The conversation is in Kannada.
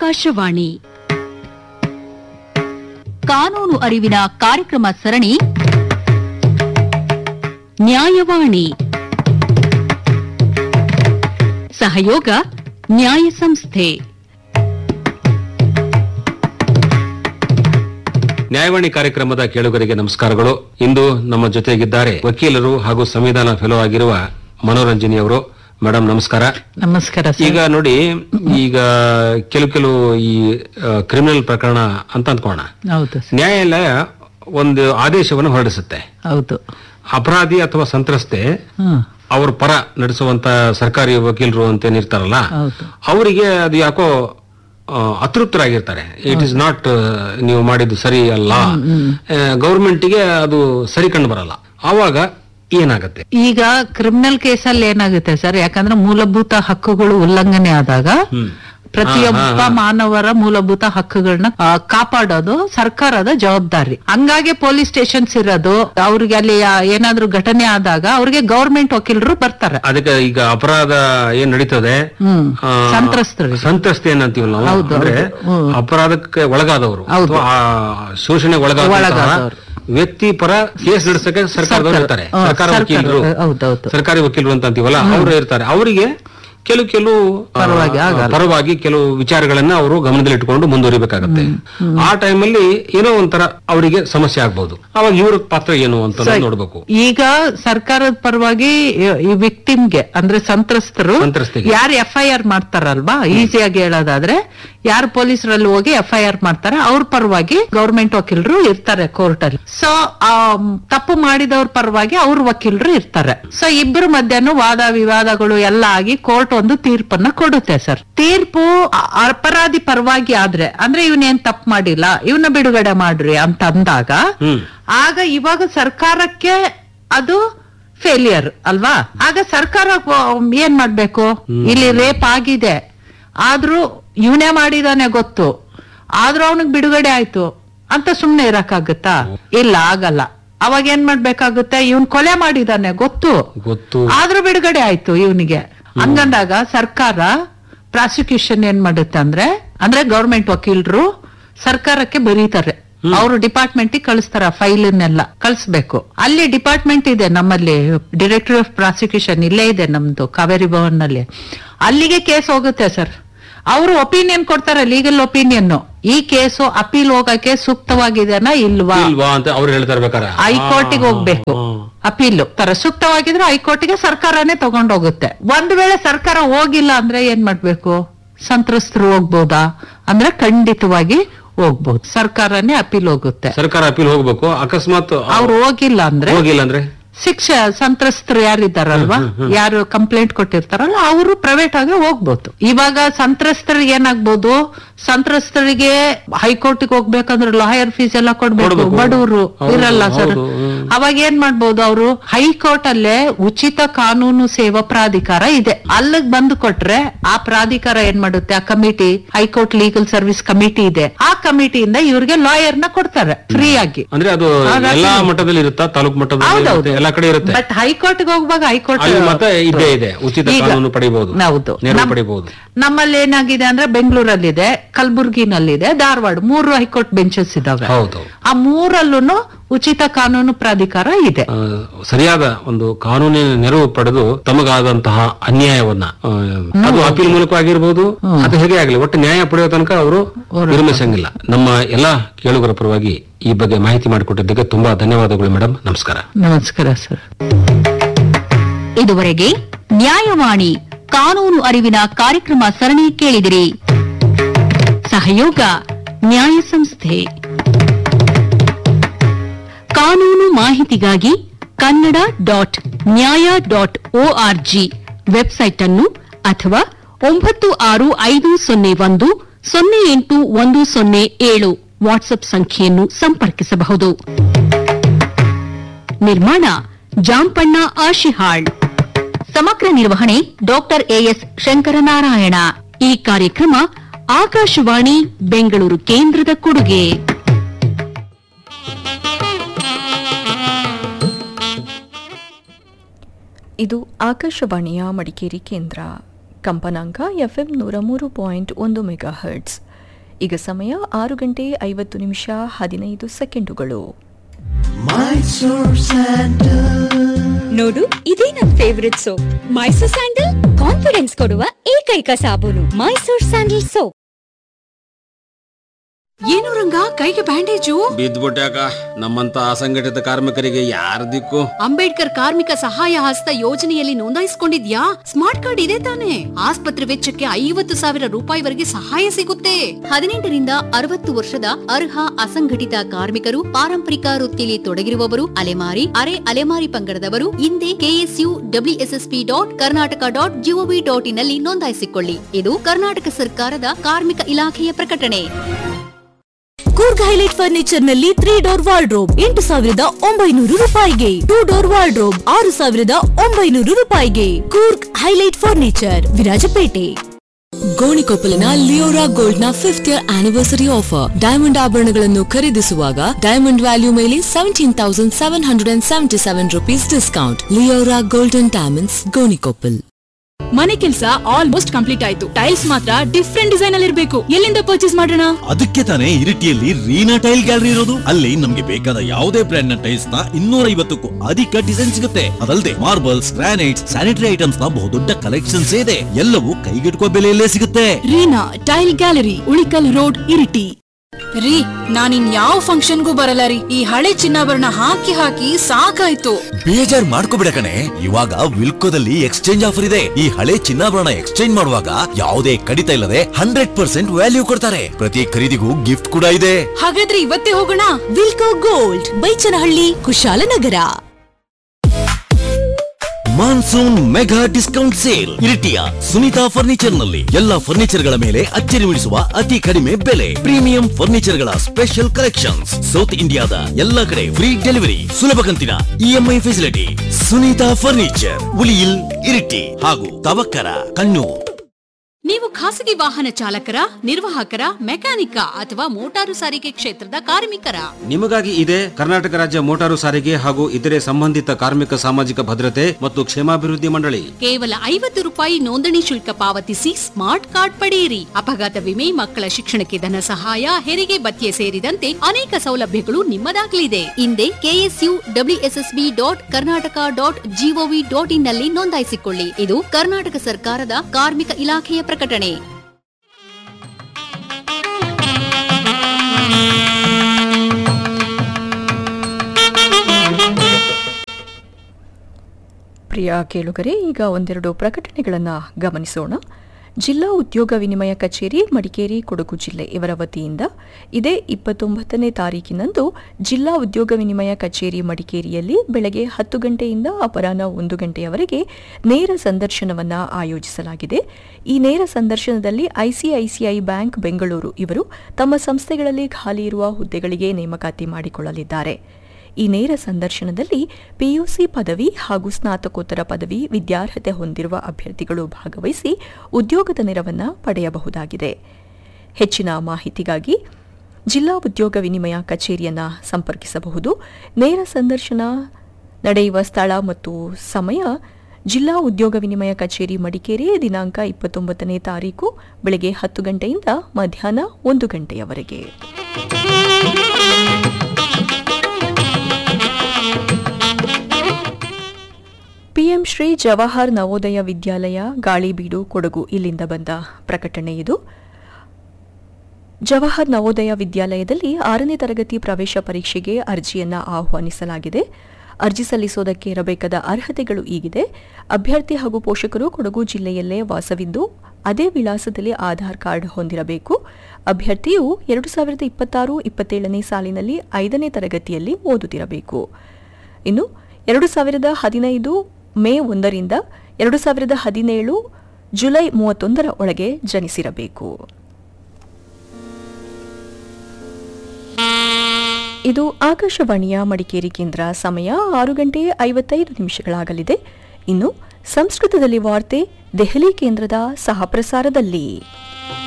ಆಕಾಶವಾಣಿ ಕಾನೂನು ಅರಿವಿನ ಕಾರ್ಯಕ್ರಮ ಸರಣಿ ನ್ಯಾಯವಾಣಿ ಸಹಯೋಗ ನ್ಯಾಯ ಸಂಸ್ಥೆ ನ್ಯಾಯವಾಣಿ ಕಾರ್ಯಕ್ರಮದ ಕೇಳುಗರಿಗೆ ನಮಸ್ಕಾರಗಳು ಇಂದು ನಮ್ಮ ಜೊತೆಗಿದ್ದಾರೆ ವಕೀಲರು ಹಾಗೂ ಸಂವಿಧಾನ ಫೆಲೋ ಆಗಿರುವ ಮನೋರಂಜನಿ ಅವರು ಮೇಡಮ್ ನಮಸ್ಕಾರ ನಮಸ್ಕಾರ ಸರ್ ಈಗ ನೋಡಿ ಈಗ ಕೆಲವು ಕೆಲವು ಈ ಕ್ರಿಮಿನಲ್ ಪ್ರಕರಣ ಅಂತ ಅಂದ್ಕೋಣ ಹೌದು ಸರ್ ನ್ಯಾಯಾಲಯ ಒಂದು ಆದೇಶವನ್ನು ಹೊರಡಿಸುತ್ತೆ ಹೌದು ಅಪರಾಧಿ ಅಥವಾ ಸಂತ್ರಸ್ತೆ ಹ್ಮ್ ಅವ್ರ ಪರ ನಡೆಸುವಂತ ಸರ್ಕಾರಿ ವಕೀಲರು ಅಂತ ಏನಿರ್ತಾರಲ್ಲ ಹೌದು ಅವರಿಗೆ ಅದು ಯಾಕೋ ಆ, ಅತೃಪ್ತರಾಗಿರ್ತಾರೆ ಇಟ್ ಇಸ್ ನಾಟ್ ನೀವು ಮಾಡಿದ್ದು ಸರಿ ಅಲ್ಲ ಗೌರ್ಮೆಂಟ್ಗೆ ಅದು ಸರಿ ಕಂಡು ಬರಲ್ಲ ಆವಾಗ ಏನಾಗತ್ತೆ ಈಗ ಕ್ರಿಮಿನಲ್ ಕೇಸಲ್ಲಿ ಏನಾಗುತ್ತೆ ಸರ್ ಯಾಕಂದ್ರೆ ಮೂಲಭೂತ ಹಕ್ಕುಗಳು ಉಲ್ಲಂಘನೆ ಆದಾಗ ಹ್ಮ್. ಪ್ರತಿಯೊಬ್ಬ ಮಾನವರ ಮೂಲಭೂತ ಹಕ್ಕುಗಳನ್ನ ಆ, ಕಾಪಾಡೋದು ಸರ್ಕಾರದ ಜವಾಬ್ದಾರಿ ಹಂಗಾಗಿ ಪೊಲೀಸ್ ಸ್ಟೇಷನ್ಸ್ ಇರೋದು ಅವ್ರಿಗೆ ಅಲ್ಲಿ ಆ, ಏನಾದ್ರೂ ಘಟನೆ ಆದಾಗ ಅವ್ರಿಗೆ ಗೌರ್ಮೆಂಟ್ ವಕೀಲರು ಬರ್ತಾರೆ ಅದಕ್ಕೆ ಈಗ ಅಪರಾಧ ಏನ್ ನಡೀತದೆ ಹ್ಮ್ ಆ, ಸಂತ್ರಸ್ತರಿಗೆ ಸಂತ್ರಸ್ತೆ ಏನಂತೀವಲ್ಲ ನಾವು ಹೌದು, ಅಂದ್ರೆ ಹೌದು. ಹ್ಮ್. ಅಪರಾಧಕ್ಕೆ ಒಳಗಾದವರು ಹೌದು. ಅಥವಾ ಆ ಶೋಷಣೆ ಒಳಗಾದ ಒಳಗಾದವರು. ವ್ಯಕ್ತಿ ಪರ ಕೇಸ್ ನಡೆಸಕ್ಕೆ ಸರ್ಕಾರದವರು ಸರ್ಕಾರ. ಇರ್ತಾರೆ ಹಾ, ಸರ್ಕಾರ ಸರ್ಕಾರ. ವಕೀಲರು ಹೌದೌದು. ಸರ್ಕಾರಿ ವಕೀಲರು ಅಂತ ಅಂತೀವಲ್ಲ ಅವರು ಇರ್ತಾರೆ ಅವರಿಗೆ ಕೆಲವು ಕೆಲವು ಆ, ಪರವಾಗಿ ಆಗಲ್ಲ. ಪರವಾಗಿ ಕೆಲವು ವಿಚಾರಗಳನ್ನ ಅವರು ಗಮನದಲ್ಲಿಟ್ಟುಕೊಂಡು ಮುಂದುವರಿಬೇಕಾಗತ್ತೆ ಆ ಟೈಮಲ್ಲಿ ಏನೋ ಒಂಥರ ಅವರಿಗೆ ಸಮಸ್ಯೆ ಆಗ್ಬಹುದು ಅವಾಗ ಇವ್ರ ಪಾತ್ರ ಏನು ಅಂತ ನಾವು ನೋಡ್ಬೇಕು ಈಗ ಸರ್ಕಾರದ ಪರವಾಗಿ ಈ- ಈ ವಿಕ್ಟಿಮ್ಗೆ ಅಂದ್ರೆ ಸಂತ್ರಸ್ತರು ಸಂತ್ರಸ್ತೆಗೆ. ಯಾರು ಎಫ್ ಐ ಆರ್ ಮಾಡ್ತಾರಲ್ವಾ ಈಸಿಯಾಗಿ ಹೇಳೋದಾದ್ರೆ ಯಾರು ಪೊಲೀಸರಲ್ಲಿ ಹೋಗಿ ಎಫ್ ಐ ಆರ್ ಮಾಡ್ತಾರೆ ಅವ್ರ ಪರವಾಗಿ ಗೌರ್ಮೆಂಟ್ ವಕೀಲರು ಇರ್ತಾರೆ ಕೋರ್ಟ್ ಅಲ್ಲಿ ಸೊ ತಪ್ಪು ಮಾಡಿದವ್ರ ಪರವಾಗಿ ಅವ್ರ ವಕೀಲರು ಇರ್ತಾರೆ ಸೊ ಇಬ್ಬರ ಮಧ್ಯನೂ ವಾದ ವಿವಾದಗಳು ಎಲ್ಲ ಆಗಿ ಕೋರ್ಟ್ ಒಂದು ತೀರ್ಪನ್ನ ಕೊಡುತ್ತೆ ಸರ್ ತೀರ್ಪು ಅ- ಅಪರಾಧಿ ಪರವಾಗಿ ಆದ್ರೆ ಅಂದ್ರೆ ಇವನೇನ್ ತಪ್ಪು ಮಾಡಿಲ್ಲ ಇವನ್ನ ಬಿಡುಗಡೆ ಮಾಡ್ರಿ ಅಂತ ಅಂದಾಗ ಹ್ಮ್ ಆಗ ಇವಾಗ ಸರ್ಕಾರಕ್ಕೆ ಅದು ಫೇಲಿಯರ್ ಅಲ್ವಾ ಆಗ ಸರ್ಕಾರ ವ- ಏನ್ ಮಾಡ್ಬೇಕು ಇಲ್ಲಿ ರೇಪ್ ಆಗಿದೆ ಆದ್ರೂ ಇವನೇ ಮಾಡಿದಾನೆ ಗೊತ್ತು ಆದ್ರೂ ಅವನಿಗೆ ಬಿಡುಗಡೆ ಆಯ್ತು ಅಂತ ಸುಮ್ನೆ ಇರಕ್ಕಾಗತ್ತಾ ಇಲ್ಲ ಆಗಲ್ಲ ಅವಾಗ ಏನ್ ಮಾಡ್ಬೇಕಾಗುತ್ತೆ ಇವನ್ ಕೊಲೆ ಮಾಡಿದಾನೆ ಗೊತ್ತು ಗೊತ್ತು ಆದ್ರೂ ಬಿಡುಗಡೆ ಆಯ್ತು ಇವನಿಗೆ ಹಂಗಂದಾಗ ಸರ್ಕಾರ ಪ್ರಾಸಿಕ್ಯೂಷನ್ ಏನ್ ಮಾಡುತ್ತೆ ಅಂದ್ರೆ ಅಂದ್ರೆ ಗೌರ್ಮೆಂಟ್ ವಕೀಲರು ಸರ್ಕಾರಕ್ಕೆ ಬರೀತಾರೆ ಅವರು ಡಿಪಾರ್ಟ್ಮೆಂಟ್ ಕಳಿಸ್ತಾರ ಫೈಲನ್ನೆಲ್ಲ ಕಳಿಸ್ಬೇಕು ಅಲ್ಲಿ ಡಿಪಾರ್ಟ್ಮೆಂಟ್ ಇದೆ ನಮ್ಮಲ್ಲಿ ಡೈರೆಕ್ಟರ್ ಆಫ್ ಪ್ರಾಸಿಕ್ಯೂಷನ್ ಇಲ್ಲೇ ಇದೆ ನಮ್ದು ಕಾವೇರಿ ಭವನ್ ನಲ್ಲಿ ಅಲ್ಲಿಗೆ ಕೇಸ್ ಹೋಗುತ್ತೆ ಸರ್ ಅವರು ಒಪಿನಿಯನ್ ಕೊಡ್ತಾರೆ ಲೀಗಲ್ ಒಪಿನಿಯನ್ ಈ ಕೇಸು ಅಪೀಲ್ ಹೋಗಕ್ಕೆ ಸೂಕ್ತವಾಗಿದೆನಾ ಇಲ್ವಾ ಇಲ್ವಾ ಅಂತ ಅವ್ರು ಹೇಳ್ತಾ ಇರ್ಬೇಕಾರೆ ಹೈಕೋರ್ಟಿಗೆ ಹೋಗ್ಬೇಕು ಅಪೀಲ್ ತರ ಸೂಕ್ತವಾಗಿದ್ರೆ ಹೈಕೋರ್ಟಿಗೆ ಸರ್ಕಾರನೇ ತಗೊಂಡೋಗುತ್ತೆ ಒಂದ್ ವೇಳೆ ಸರ್ಕಾರ ಹೋಗಿಲ್ಲ ಅಂದ್ರೆ ಏನ್ ಮಾಡ್ಬೇಕು ಸಂತ್ರಸ್ತರು ಹೋಗ್ಬೋದಾ ಅಂದ್ರೆ ಖಂಡಿತವಾಗಿ ಹೋಗ್ಬೋದು ಸರ್ಕಾರನೇ ಅಪೀಲ್ ಹೋಗುತ್ತೆ ಸರ್ಕಾರ ಅಪೀಲ್ ಹೋಗ್ಬೇಕು ಅಕಸ್ಮಾತ್ ಅವ್ರು ಹೋಗಿಲ್ಲ ಅಂದ್ರೆ ಹೋಗಿಲ್ಲ ಅಂದ್ರೆ ಶಿಕ್ಷೆ ಸಂತ್ರಸ್ತರು ಯಾರಿದ್ದಾರಲ್ವಾ ಯಾರು ಕಂಪ್ಲೇಂಟ್ ಕೊಟ್ಟಿರ್ತಾರಲ್ಲ ಅವರು ಪ್ರೈವೇಟ್ ಆಗಿ ಹೋಗ್ಬೋದು ಇವಾಗ ಸಂತ್ರಸ್ತರಿಗೆ ಏನಾಗ್ಬೋದು ಸಂತ್ರಸ್ತರಿಗೆ ಹೈಕೋರ್ಟ್ಗೆ ಹೋಗ್ಬೇಕಂದ್ರೆ ಲಾಯರ್ ಫೀಸ್ ಎಲ್ಲ ಕೊಡ್ಬೇಕು ಕೊಡ್ಬೇಕು. ಬಡವರು ಹೌದು, ಇರಲ್ಲ ಸರ್ ಹೌದು, ಹ್ಮ್. ಅವಾಗ ಏನ್ ಮಾಡ್ಬೋದು ಅವರು ಹೈಕೋರ್ಟ್ ಅಲ್ಲೇ ಉಚಿತ ಕಾನೂನು ಸೇವಾ ಪ್ರಾಧಿಕಾರ ಇದೆ ಅಲ್ಲಿಗ್ ಬಂದು ಕೊಟ್ರೆ ಆ ಪ್ರಾಧಿಕಾರ ಏನ್ ಮಾಡುತ್ತೆ ಆ committee high court legal service committee ಇದೆ ಆ ಕಮಿಟಿಯಿಂದ ಇವ್ರಿಗೆ ಲಾಯರ್ ನ ಕೊಡ್ತಾರೆ ಫ್ರೀ ಆಗಿ ಅಂದ್ರೆ ಅದು ಎಲ್ಲಾ ಮಟ್ಟದಲ್ಲಿ ಇರುತ್ತಾ ತಾಲೂಕು ಮಟ್ಟದಲ್ಲಿ ಹೌದೌದು ಇರುತ್ತೆ, ಎಲ್ಲಾ ಕಡೆ ಇರುತ್ತೆ ಬಟ್ ಹೈಕೋರ್ಟ್ ಹೋಗುವಾಗ ಹೈಕೋರ್ಟ್ ಅಲ್ಲಿ ಮತ್ತೆ ಇದ್ದೇ ಇದೆ ಉಚಿತ ಈಗ- ಕಾನೂನು ಪಡಿಬಹುದು ಹೌದು ನೆರವು ನಮ್- ಪಡಿಬಹುದು ನಮ್ಮಲ್ಲಿ ಏನಾಗಿದೆ ಅಂದ್ರೆ ಬೆಂಗಳೂರಲ್ಲಿದೆ ಕಲಬುರ್ಗಿನಲ್ಲಿದೆ ಧಾರವಾಡ ಮೂರು ಹೈಕೋರ್ಟ್ ಬೆಂಚಸ್ ಇದಾವೆ ಹೌದು ಆ ಮೂರಲ್ಲೂ ಉಚಿತ ಕಾನೂನು ಪ್ರಾಧಿಕಾರ ಇದೆ ಆ, ಸರಿಯಾದ ಒಂದು ಕಾನೂನಿನ ನೆರವು ಪಡೆದು ತಮಗಾದಂತಹ ಅನ್ಯಾಯವನ್ನ ಆ, ಅದು ಅಪೀಲ್ ಮೂಲಕ ಆಗಿರ್ಬೋದು ಅದು ಹೇಗೆ ಆಗಲಿ ಒಟ್ಟು ನ್ಯಾಯ ಪಡೆಯೋ ತನಕ ಅವರು ವಿರಮಿಸಂಗಿಲ್ಲ ನಮ್ಮ ಎಲ್ಲಾ ಕೇಳುಗರ ಪರವಾಗಿ ಈ ಬಗ್ಗೆ ಮಾಹಿತಿ ಮಾಡಿಕೊಟ್ಟಿದ್ದಕ್ಕೆ ತುಂಬಾ ಧನ್ಯವಾದಗಳು ಮೇಡಮ್ ನಮಸ್ಕಾರ ನಮಸ್ಕಾರ ಸರ್ ಇದುವರೆಗೆ ನ್ಯಾಯವಾಣಿ ಕಾನೂನು ಅರಿವಿನ ಕಾರ್ಯಕ್ರಮ ಸರಣಿ ಕೇಳಿದಿರಿ ಸಹಯೋಗ ನ್ಯಾಯ ಸಂಸ್ಥೆ ಕಾನೂನು ಮಾಹಿತಿಗಾಗಿ Kannada dot Nyaya dot ORG website ಅನ್ನು ಅಥವಾ ಒಂಬತ್ತು ಆರು ಐದು ಸೊನ್ನೆ ಒಂದು ಸೊನ್ನೆ ಎಂಟು ಒಂದು ಸೊನ್ನೆ ಏಳು ವಾಟ್ಸ್ಆಪ್ ಸಂಖ್ಯೆಯನ್ನು ಸಂಪರ್ಕಿಸಬಹುದು ನಿರ್ಮಾಣ ಜಾಂಪಣ್ಣ ಆಶಿಹಾಳ್ ಸಮಗ್ರ ನಿರ್ವಹಣೆ ಡಾಕ್ಟರ್ ಎಎಸ್ ಶಂಕರನಾರಾಯಣ ಈ ಕಾರ್ಯಕ್ರಮ ಆಕಾಶವಾಣಿ ಬೆಂಗಳೂರು ಕೇಂದ್ರದ ಕೊಡುಗೆ ಇದು ಆಕಾಶವಾಣಿಯ ಮಡಿಕೇರಿ ಕೇಂದ್ರ ಕಂಪನಾಂಕ ಎಫ್ಎಂ ನೂರ ಮೂರು ಪಾಯಿಂಟ್ ಒಂದು ಮೆಗಾ ಹರ್ಟ್ಸ್ ಈಗ ಸಮಯ ಆರು ಗಂಟೆ ಐವತ್ತು ನಿಮಿಷ ಹದಿನೈದು ಸೆಕೆಂಡುಗಳು ನೋಡು ಇದೇ ನನ್ favourite soap Mysore sandal confidence ಕೊಡುವ ಏಕೈಕ ಸಾಬೂನು ಮೈಸೂರ್ ಸ್ಯಾಂಡಲ್ ಸೋಪ್ ಏನು ರಂಗ ಕೈಗೆ ಬ್ಯಾಂಡೇಜು ಬಿದ್ದ್ಬಿಟ್ಯಾಕ ನಮ್ಮಂತ ಅಸಂಘಟಿತ ಕಾರ್ಮಿಕರಿಗೆ ಯಾರ ದಿಕ್ಕು ಅಂಬೇಡ್ಕರ್ ಕಾರ್ಮಿಕ ಸಹಾಯ ಹಸ್ತ ಯೋಜನೆಯಲ್ಲಿ ನೋಂದಾಯಿಸಿಕೊಂಡಿದ್ಯಾ ಸ್ಮಾರ್ಟ್ ಕಾರ್ಡ್ ಇದೆ ತಾನೆ ಆಸ್ಪತ್ರೆ ವೆಚ್ಚಕ್ಕೆ ಐವತ್ತು ಸಾವಿರ ರೂಪಾಯಿವರೆಗೆ ಸಹಾಯ ಸಿಗುತ್ತೆ ಹದಿನೆಂಟರಿಂದ ಅರವತ್ತು ವರ್ಷದ ಅರ್ಹ ಅಸಂಘಟಿತ ಕಾರ್ಮಿಕರು ಪಾರಂಪರಿಕ ವೃತ್ತಿಯಲ್ಲಿ ತೊಡಗಿರುವವರು ಅಲೆಮಾರಿ ಅರೆ ಅಲೆಮಾರಿ ಪಂಗಡದವರು ಹಿಂದೆ KSU WSSP dot Karnataka dot GOV dot in ನಲ್ಲಿ ನೋಂದಾಯಿಸಿಕೊಳ್ಳಿ ಇದು ಕರ್ನಾಟಕ ಸರ್ಕಾರದ ಕಾರ್ಮಿಕ ಇಲಾಖೆಯ ಪ್ರಕಟಣೆ ಕೂರ್ಗ್ ಹೈಲೈಟ್ ಫರ್ನಿಚರ್ ನಲ್ಲಿ ತ್ರೀ ಡೋರ್ ವಾರ್ಡ್ರೋಬ್ ಎಂಟು ಸಾವಿರದ ಒಂಬೈನೂರು ರೂಪಾಯಿಗೆ ಟೂ ಡೋರ್ ವಾರ್ಡ್ರೋಬ್ ಆರು ಸಾವಿರದ ಒಂಬೈನೂರು ರೂಪಾಯಿಗೆ ಕೂರ್ಗ್ ಹೈಲೈಟ್ ಫರ್ನಿಚರ್ ವಿರಾಜಪೇಟೆ ಗೋಣಿಕೊಪ್ಪಲಿನ ಲಿಯೋರಾ ಗೋಲ್ಡ್ ನ fifth year anniversary offer diamond ಆಭರಣಗಳನ್ನು ಖರೀದಿಸುವಾಗ ಡೈಮಂಡ್ ವ್ಯಾಲ್ಯೂ ಮೇಲೆ seventeen thousand seven hundred and seventy seven rupees discount Leora golden diamonds Gonikoppal ಮನೆ ಕೆಲಸ ಆಲ್ಮೋಸ್ಟ್ ಕಂಪ್ಲೀಟ್ ಆಯ್ತು ಟೈಲ್ಸ್ ಮಾತ್ರ ಡಿಫ್ರೆಂಟ್ ಡಿಸೈನ್ ಅಲ್ಲಿ ಇರಬೇಕು ಎಲ್ಲಿಂದ ಪರ್ಚೇಸ್ ಮಾಡೋಣ ಅದಕ್ಕೆ ತಾನೇ ಇರಿಟಿಯಲ್ಲಿ ರೀನಾ ಟೈಲ್ ಗ್ಯಾಲರಿ ಇರೋದು ಅಲ್ಲಿ ನಮ್ಗೆ ಬೇಕಾದ ಯಾವುದೇ ಬ್ರ್ಯಾಂಡ್ ನ ಟೈಲ್ಸ್ ನ ಇನ್ನೂರ ಐವತ್ತಕ್ಕೂ ಅಧಿಕ ಡಿಸೈನ್ ಸಿಗುತ್ತೆ ಅದಲ್ಲದೆ ಮಾರ್ಬಲ್ಸ್ ಗ್ರಾನೈಟ್ಸ್ ಸ್ಯಾನಿಟರಿ ಐಟಮ್ಸ್ ನ ಬಹುದೊಡ್ಡ ಕಲೆಕ್ಷನ್ಸ್ ಇದೆ ಎಲ್ಲವೂ ಕೈಗೆಟುಕುವ ಬೆಲೆಯಲ್ಲೇ ಸಿಗುತ್ತೆ Reena tile gallery Ulikkal road Iritty ರೀ ನಾನಿನ್ ಯಾವ ಫಂಕ್ಷನ್ಗೂ ಬರಲ್ಲ ರೀ ಈ ಹಳೆ ಚಿನ್ನಾಭರಣ ಹಾಕಿ ಹಾಕಿ ಸಾಕಾಯ್ತು ಬೇಜಾರ್ ಮಾಡ್ಕೋಬಿಡ ಕಣೆ ಇವಾಗ ವಿಲ್ಕೋದಲ್ಲಿ ಎಕ್ಸ್ಚೇಂಜ್ ಆಫರ್ ಇದೆ ಈ ಹಳೆ ಚಿನ್ನಾಭರಣ ಎಕ್ಸ್ಚೇಂಜ್ ಮಾಡುವಾಗ ಯಾವುದೇ ಕಡಿತ ಇಲ್ಲದೆ ಹಂಡ್ರೆಡ್ ಪರ್ಸೆಂಟ್ ವ್ಯಾಲ್ಯೂ ಕೊಡ್ತಾರೆ ಪ್ರತಿ ಖರೀದಿಗೂ ಗಿಫ್ಟ್ ಕೂಡ ಇದೆ ಹಾಗಾದ್ರೆ ಇವತ್ತೇ ಹೋಗೋಣ Wilco gold Baichanahalli Kushalanagar monsoon mega discount sale ಇರಿಟಿಯ ಸುನೀತಾ ಫರ್ನಿಚರ್ ನಲ್ಲಿ ಎಲ್ಲಾ ಫರ್ನಿಚರ್ ಗಳ ಮೇಲೆ ಅಚ್ಚರಿ ಉಳಿಸುವ ಅತಿ ಕಡಿಮೆ ಬೆಲೆ ಪ್ರೀಮಿಯಂ ಫರ್ನಿಚರ್ ಗಳ ಸ್ಪೆಷಲ್ ಕಲೆಕ್ಷನ್ಸ್ ಸೌತ್ ಇಂಡಿಯಾದ ಎಲ್ಲಾ ಕಡೆ ಫ್ರೀ ಡೆಲಿವರಿ ಸುಲಭ ಕಂತಿನ EMI facility Sunitha furniture Uliyil Iritty ಹಾಗೂ ತವಕ್ಕರ ಕಣ್ಣೂರ್ ನೀವು ಖಾಸಗಿ ವಾಹನ ಚಾಲಕರ ನಿರ್ವಾಹಕರ ಮೆಕ್ಯಾನಿಕ ಅಥವಾ ಮೋಟಾರು ಸಾರಿಗೆ ಕ್ಷೇತ್ರದ ಕಾರ್ಮಿಕರ ನಿಮಗಾಗಿ ಇದೆ ಕರ್ನಾಟಕ ರಾಜ್ಯ ಮೋಟಾರು ಸಾರಿಗೆ ಹಾಗೂ ಇತರೆ ಸಂಬಂಧಿತ ಕಾರ್ಮಿಕ ಸಾಮಾಜಿಕ ಭದ್ರತೆ ಮತ್ತು ಕ್ಷೇಮಾಭಿವೃದ್ಧಿ ಮಂಡಳಿ ಕೇವಲ ಐವತ್ತು ರೂಪಾಯಿ ನೋಂದಣಿ ಶುಲ್ಕ ಪಾವತಿಸಿ ಸ್ಮಾರ್ಟ್ ಕಾರ್ಡ್ ಪಡೆಯಿರಿ ಅಪಘಾತ ವಿಮೆ ಮಕ್ಕಳ ಶಿಕ್ಷಣಕ್ಕೆ ಧನ ಸಹಾಯ ಹೆರಿಗೆ ಭತ್ಯೆ ಸೇರಿದಂತೆ ಅನೇಕ ಸೌಲಭ್ಯಗಳು ನಿಮ್ಮದಾಗಲಿದೆ ಹಿಂದೆ KSU WSSB dot Karnataka dot GOV dot in ನಲ್ಲಿ ನೋಂದಾಯಿಸಿಕೊಳ್ಳಿ ಇದು ಕರ್ನಾಟಕ ಸರ್ಕಾರದ ಕಾರ್ಮಿಕ ಇಲಾಖೆಯ ಪ್ರಕಟಣೆ ಪ್ರಿಯ ಕೇಳುಗರೆ ಈಗ ಒಂದೆರಡು ಪ್ರಕಟಣೆಗಳನ್ನು ಗಮನಿಸೋಣ ಜಿಲ್ಲಾ ಉದ್ಯೋಗ ವಿನಿಮಯ ಕಚೇರಿ ಮಡಿಕೇರಿ ಕೊಡಗು ಜಿಲ್ಲೆ ಇವರ ವತಿಯಿಂದ ಇದೇ ಇಪ್ಪತ್ತೊಂಬತ್ತನೇ ತಾರೀಕಿನಂದು ಜಿಲ್ಲಾ ಉದ್ಯೋಗ ವಿನಿಮಯ ಕಚೇರಿ ಮಡಿಕೇರಿಯಲ್ಲಿ ಬೆಳಗ್ಗೆ ಹತ್ತು ಗಂಟೆಯಿಂದ ಅಪರಾಹ್ನ ಒಂದು ಗಂಟೆಯವರೆಗೆ ನೇರ ಸಂದರ್ಶನವನ್ನು ಆಯೋಜಿಸಲಾಗಿದೆ ಈ ನೇರ ಸಂದರ್ಶನದಲ್ಲಿ ಐಸಿಐಸಿಐ ಬ್ಯಾಂಕ್ ಬೆಂಗಳೂರು ಇವರು ತಮ್ಮ ಸಂಸ್ಥೆಗಳಲ್ಲಿ ಖಾಲಿ ಇರುವ ಹುದ್ದೆಗಳಿಗೆ ನೇಮಕಾತಿ ಮಾಡಿಕೊಳ್ಳಲಿದ್ದಾರೆ ಈ ನೇರ ಸಂದರ್ಶನದಲ್ಲಿ ಪಿಯುಸಿ ಪದವಿ ಹಾಗೂ ಸ್ನಾತಕೋತ್ತರ ಪದವಿ ವಿದ್ಯಾರ್ಹತೆ ಹೊಂದಿರುವ ಅಭ್ಯರ್ಥಿಗಳು ಭಾಗವಹಿಸಿ ಉದ್ಯೋಗದ ನೆರವನ್ನು ಪಡೆಯಬಹುದಾಗಿದೆ ಹೆಚ್ಚಿನ ಮಾಹಿತಿಗಾಗಿ ಜಿಲ್ಲಾ ಉದ್ಯೋಗ ವಿನಿಮಯ ಕಚೇರಿಯನ್ನು ಸಂಪರ್ಕಿಸಬಹುದು ನೇರ ಸಂದರ್ಶನ ನಡೆಯುವ ಸ್ಥಳ ಮತ್ತು ಸಮಯ ಜಿಲ್ಲಾ ಉದ್ಯೋಗ ವಿನಿಮಯ ಕಚೇರಿ ಮಡಿಕೇರಿ ದಿನಾಂಕ ಇಪ್ಪತ್ತೊಂಬತ್ತನೇ ತಾರೀಕು ಬೆಳಗ್ಗೆ ಹತ್ತು ಗಂಟೆಯಿಂದ ಮಧ್ಯಾಹ್ನ ಒಂದು ಗಂಟೆಯವರೆಗೆ ಪಿಎಂ ಶ್ರೀ ಜವಾಹರ್ ನವೋದಯ ವಿದ್ಯಾಲಯ ಗಾಳಿಬೀಡು ಕೊಡಗು ಇಲ್ಲಿಂದ ಬಂದ ಪ್ರಕಟಣೆ ಇದು ಜವಾಹರ್ ನವೋದಯ ವಿದ್ಯಾಲಯದಲ್ಲಿ ಆರನೇ ತರಗತಿ ಪ್ರವೇಶ ಪರೀಕ್ಷೆಗೆ ಅರ್ಜಿಯನ್ನು ಆಹ್ವಾನಿಸಲಾಗಿದೆ ಅರ್ಜಿ ಸಲ್ಲಿಸೋದಕ್ಕೆ ಇರಬೇಕಾದ ಅರ್ಹತೆಗಳು ಈಗಿದೆ ಅಭ್ಯರ್ಥಿ ಹಾಗೂ ಪೋಷಕರು ಕೊಡಗು ಜಿಲ್ಲೆಯಲ್ಲೇ ವಾಸವಿದ್ದು ಅದೇ ವಿಳಾಸದಲ್ಲಿ ಆಧಾರ್ ಕಾರ್ಡ್ ಹೊಂದಿರಬೇಕು ಅಭ್ಯರ್ಥಿಯು ಎರಡು ಸಾವಿರದ ಇಪ್ಪತ್ತಾರು ಇಪ್ಪತ್ತೇಳನೇ ಸಾಲಿನಲ್ಲಿ ಐದನೇ ತರಗತಿಯಲ್ಲಿ ಓದುತ್ತಿರಬೇಕು ಇನ್ನು ಎರಡು ಸಾವಿರದ ಹದಿನೈದು ಮೇ ಒಂದರಿಂದ ಎರಡು ಸಾವಿರದ ಹದಿನೇಳು ಜುಲೈ ಮೂವತ್ತೊಂದರ ಒಳಗೆ ಜನಿಸಿರಬೇಕು ಇದು ಆಕಾಶವಾಣಿಯ ಮಡಿಕೇರಿ ಕೇಂದ್ರ ಸಮಯ ಆರು ಗಂಟೆ ಐವತ್ತೈದು ನಿಮಿಷಗಳಾಗಲಿದೆ ಇನ್ನು ಸಂಸ್ಕೃತದಲ್ಲಿ ವಾರ್ತೆ ದೆಹಲಿ ಕೇಂದ್ರದ ಸಹ ಪ್ರಸಾರದಲ್ಲಿ